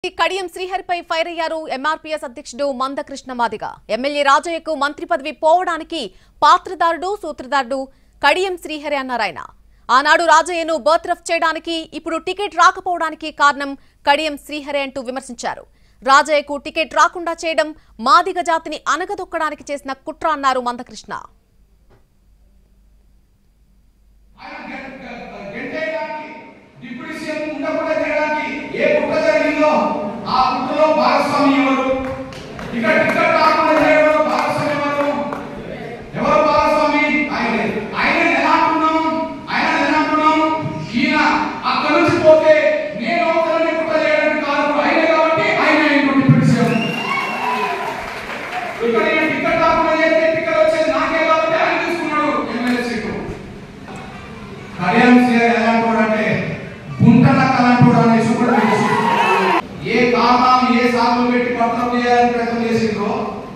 కడియం శ్రీహరిపై ఫైర్ అయ్యారు ఎంఆర్పీఎస్ అధ్యక్షుడు మందకృష్ణ మాదిగ ఎమ్మెల్యే రాజయ్యకు మంత్రి పదవి పోవడానికి పాత్రదారుడు సూత్రధారుడు కడియం శ్రీహరి అన్నారాయన ఆనాడు రాజయ్యను బర్త్రఫ్ చేయడానికి ఇప్పుడు టికెట్ రాకపోవడానికి కారణం కడియం శ్రీహరి అంటూ విమర్శించారు రాజయ్యకు టికెట్ రాకుండా చేయడం మాదిగ జాతిని అనగదొక్కడానికి చేసిన కుట్ర అన్నారు మందకృష్ణ గెంటేయడానికి డిప్యూటీ సీఎం ఉండకుండా చేయడానికి ఏ కుట్ర జరిగిందో ఆ కుట్రలో భాగస్వామి ఎవరు ఇక్కడ టికెట్ రాకుండా చేయడంలో భాగస్వామి ఎవరు ఎవరు భాగస్వామి ఆయనే ఆయన ఎలా అంటున్నాం ఆయన ఎలా అంటున్నాం ఈయన అక్కడి నుంచి పోతే నేను అవుతానని కుట్ర చేయడానికి కాదు ఆయనే కాబట్టి ఆయన ఇంకో డిప్యూటీ సీఎం ఇక్కడ ఈయన టికెట్ రాకుండా చేస్తే టికెట్ వచ్చేది నాకే కాబట్టి ఆయన తీసుకున్నాడు ఎమ్మెల్యే సీటు కళ్యాణ్ సీఆర్ ఎలాంటి గుంటల కలంటోడు అనేసి కూడా తెలుసు ఏ కారణం ఏ సాగులు పెట్టి పట్టణం చేయాలని ప్రయత్నం చేసిండ్రో